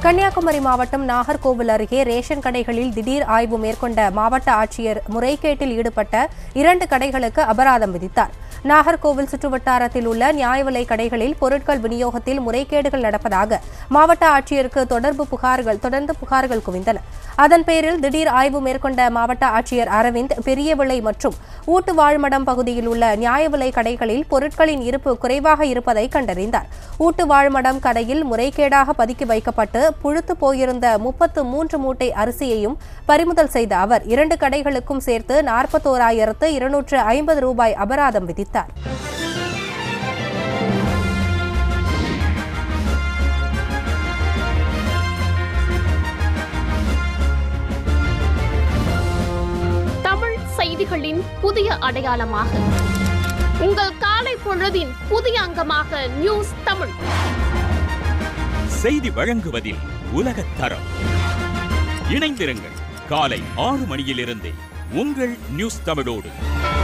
கன்னியாகுமரி மாவட்டம் நாகர்கோவில் அருகே ரேஷன் கடைகளில் திடீர் ஆய்வு மேற்கொண்ட மாவட்ட ஆட்சியர் முறைகேட்டில் ஈடுபட்ட இரண்டு கடைகளுக்கு அபராதம் விதித்தார் நாகர்கோவில் சுற்றுவட்டாரத்தில் உள்ள நியாய விலை கடைகளில் பொருட்கள் விநியோகத்தில் முறைகேடுகள் நடப்பதாக மாவட்ட ஆட்சியருக்கு தொடர்பு புகார்கள் தொடர்ந்து புகார்கள் குவிந்தன அதன் பேரில் திடீர் ஆய்வு மேற்கொண்ட மாவட்ட ஆட்சியர் அரவிந்த் பெரிய விலை மற்றும் ஊட்டு வாழ்மடம் பகுதியில் உள்ள நியாய விலை கடைகளில் பொருட்களின் இருப்பு குறைவாக இருப்பதை கண்டறிந்தார் ஊட்டு வாழ்மடம் கடையில் முறைகேடாக பதுக்கி வைக்கப்பட்டு புழுத்து போயிருந்த முப்பத்து மூன்று மூட்டை அரிசியையும் பறிமுதல் செய்த அவர் இரண்டு கடைகளுக்கும் சேர்த்து நாற்பத்தோராயிரத்து இருநூற்று ஐம்பது ரூபாய் அபராதம் விதித்தார் தமிழ் செய்திகளின் புதிய அடையாளமாக உங்கள் காலை பொழுதின் புதிய அங்கமாக நியூஸ் தமிழ் செய்தி வழங்குவதில் உலகத் தரம் இணைந்திருங்கள் காலை ஆறு மணியிலிருந்தே உங்கள் நியூஸ் தமிழோடு